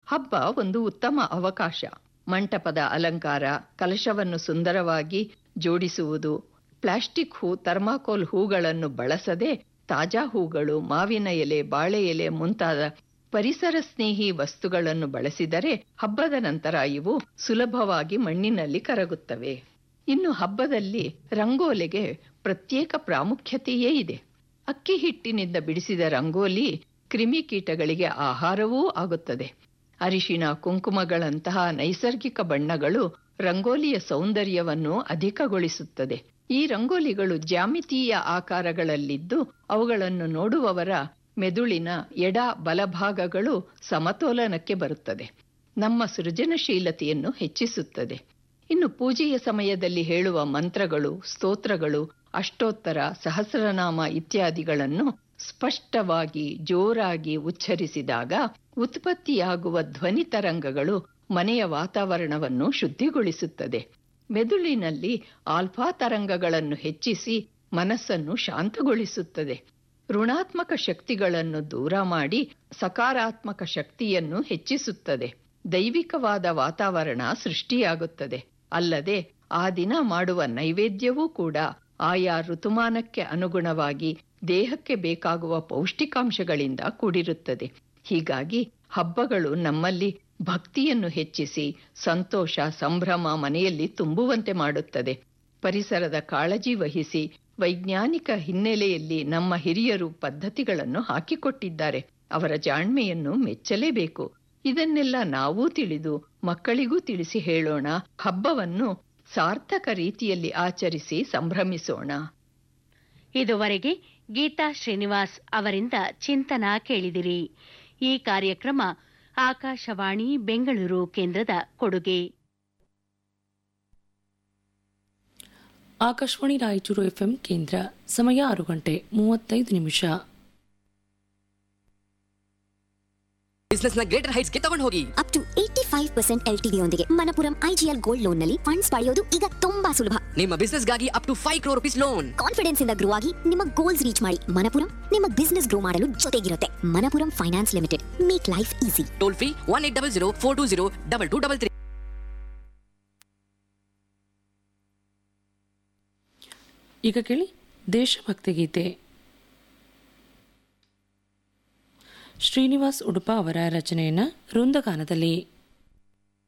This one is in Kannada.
ಹಬ್ಬ ಒಂದು ಉತ್ತಮ ಅವಕಾಶ ಮಂಟಪದ ಅಲಂಕಾರ ಕಲಶವನ್ನು ಸುಂದರವಾಗಿ ಜೋಡಿಸುವುದು ಪ್ಲಾಸ್ಟಿಕ್ ಹೂ ಥರ್ಮಾಕೋಲ್ ಹೂಗಳನ್ನು ಬಳಸದೆ ತಾಜಾ ಹೂಗಳು ಮಾವಿನ ಎಲೆ ಬಾಳೆ ಎಲೆ ಮುಂತಾದ ಪರಿಸರ ಸ್ನೇಹಿ ವಸ್ತುಗಳನ್ನು ಬಳಸಿದರೆ ಹಬ್ಬದ ನಂತರ ಇವು ಸುಲಭವಾಗಿ ಮಣ್ಣಿನಲ್ಲಿ ಕರಗುತ್ತವೆ ಇನ್ನು ಹಬ್ಬದಲ್ಲಿ ರಂಗೋಲಿಗೆ ಪ್ರತ್ಯೇಕ ಪ್ರಾಮುಖ್ಯತೆಯೇ ಇದೆ ಅಕ್ಕಿ ಹಿಟ್ಟಿನಿಂದ ಬಿಡಿಸಿದ ರಂಗೋಲಿ ಕ್ರಿಮಿಕೀಟಗಳಿಗೆ ಆಹಾರವೂ ಆಗುತ್ತದೆ ಅರಿಶಿನ ಕುಂಕುಮಗಳಂತಹ ನೈಸರ್ಗಿಕ ಬಣ್ಣಗಳು ರಂಗೋಲಿಯ ಸೌಂದರ್ಯವನ್ನು ಅಧಿಕಗೊಳಿಸುತ್ತದೆ ಈ ರಂಗೋಲಿಗಳು ಜ್ಯಾಮಿತೀಯ ಆಕಾರಗಳಲ್ಲಿದ್ದು ಅವುಗಳನ್ನು ನೋಡುವವರ ಮೆದುಳಿನ ಎಡ ಬಲಭಾಗಗಳು ಸಮತೋಲನಕ್ಕೆ ಬರುತ್ತದೆ ನಮ್ಮ ಸೃಜನಶೀಲತೆಯನ್ನು ಹೆಚ್ಚಿಸುತ್ತದೆ ಇನ್ನು ಪೂಜೆಯ ಸಮಯದಲ್ಲಿ ಹೇಳುವ ಮಂತ್ರಗಳು ಸ್ತೋತ್ರಗಳು ಅಷ್ಟೋತ್ತರ ಸಹಸ್ರನಾಮ ಇತ್ಯಾದಿಗಳನ್ನು ಸ್ಪಷ್ಟವಾಗಿ ಜೋರಾಗಿ ಉಚ್ಚರಿಸಿದಾಗ ಉತ್ಪತ್ತಿಯಾಗುವ ಧ್ವನಿ ತರಂಗಗಳು ಮನೆಯ ವಾತಾವರಣವನ್ನು ಶುದ್ಧಿಗೊಳಿಸುತ್ತದೆ ಮೆದುಳಿನಲ್ಲಿ ಆಲ್ಫಾ ತರಂಗಗಳನ್ನು ಹೆಚ್ಚಿಸಿ ಮನಸ್ಸನ್ನು ಶಾಂತಗೊಳಿಸುತ್ತದೆ ಋಣಾತ್ಮಕ ಶಕ್ತಿಗಳನ್ನು ದೂರ ಮಾಡಿ ಸಕಾರಾತ್ಮಕ ಶಕ್ತಿಯನ್ನು ಹೆಚ್ಚಿಸುತ್ತದೆ ದೈವಿಕವಾದ ವಾತಾವರಣ ಸೃಷ್ಟಿಯಾಗುತ್ತದೆ ಅಲ್ಲದೆ ಆ ದಿನ ಮಾಡುವ ನೈವೇದ್ಯವೂ ಕೂಡ ಆಯಾ ಋತುಮಾನಕ್ಕೆ ಅನುಗುಣವಾಗಿ ದೇಹಕ್ಕೆ ಬೇಕಾಗುವ ಪೌಷ್ಟಿಕಾಂಶಗಳಿಂದ ಕೂಡಿರುತ್ತದೆ ಹೀಗಾಗಿ ಹಬ್ಬಗಳು ನಮ್ಮಲ್ಲಿ ಭಕ್ತಿಯನ್ನು ಹೆಚ್ಚಿಸಿ ಸಂತೋಷ ಸಂಭ್ರಮ ಮನೆಯಲ್ಲಿ ತುಂಬುವಂತೆ ಮಾಡುತ್ತದೆ ಪರಿಸರದ ಕಾಳಜಿ ವಹಿಸಿ ವೈಜ್ಞಾನಿಕ ಹಿನ್ನೆಲೆಯಲ್ಲಿ ನಮ್ಮ ಹಿರಿಯರು ಪದ್ಧತಿಗಳನ್ನು ಹಾಕಿಕೊಟ್ಟಿದ್ದಾರೆ ಅವರ ಜಾಣ್ಮೆಯನ್ನು ಮೆಚ್ಚಲೇಬೇಕು ಇದನ್ನೆಲ್ಲ ನಾವೂ ತಿಳಿದು ಮಕ್ಕಳಿಗೂ ತಿಳಿಸಿ ಹೇಳೋಣ ಹಬ್ಬವನ್ನು ಸಾರ್ಥಕ ರೀತಿಯಲ್ಲಿ ಆಚರಿಸಿ ಸಂಭ್ರಮಿಸೋಣ ಇದುವರೆಗೆ ಗೀತಾ ಶ್ರೀನಿವಾಸ್ ಅವರಿಂದ ಚಿಂತನ ಕೇಳಿದಿರಿ ಈ ಕಾರ್ಯಕ್ರಮ ಆಕಾಶವಾಣಿ ಬೆಂಗಳೂರು ಕೇಂದ್ರದ ಕೊಡುಗೆ ಆಕಾಶವಾಣಿ ರಾಯಚೂರು ಎಫ್ಎಂ ಕೇಂದ್ರ ಸಮಯ ಆರು ಗಂಟೆ ಮೂವತ್ತೈದು ನಿಮಿಷ ಬಿಸ್ನೆಸ್ ನ ಗ್ರೇಟರ್ ಹೈಟ್ಸ್ ಗೆ ತಗೊಂಡು ಹೋಗಿ up to eighty five percent L T ಯೊಂದಿಗೆ ಮನಪುರಂ ಐಜಿಎಲ್ ಗೋಲ್ಡ್ ಲೋನ್ ನಲ್ಲಿ ಫಂಡ್ಸ್ ಪಡೆಯೋದು ಈಗ ತುಂಬಾ ಸುಲಭ ನಿಮ್ಮ ಬಿಸ್ನೆಸ್ ಗಾಗಿ up to five crore rupees loan confidence ಇಂದ ಗ್ರೋ ಆಗಿ ನಿಮ್ಮ ಗೋಲ್ಸ್ ರೀಚ್ ಮಾಡಿ ಮನಪುರಂ ನಿಮ್ಮ ಬಿಸ್ನೆಸ್ ಗ್ರೋ ಮಾಡಲು ಜೊತೆಗಿರುತ್ತೆ Manappuram finance limited make life easy toll free one eight double zero four two zero double two double three ಈಗ ಕೇಳಿ ದೇಶಭಕ್ತಿ ಗೀತೆ ಶ್ರೀನಿವಾಸ್ ಉಡುಪ ಅವರ ರಚನೆಯನ್ನ ವೃಂದಗಾನದಲ್ಲಿ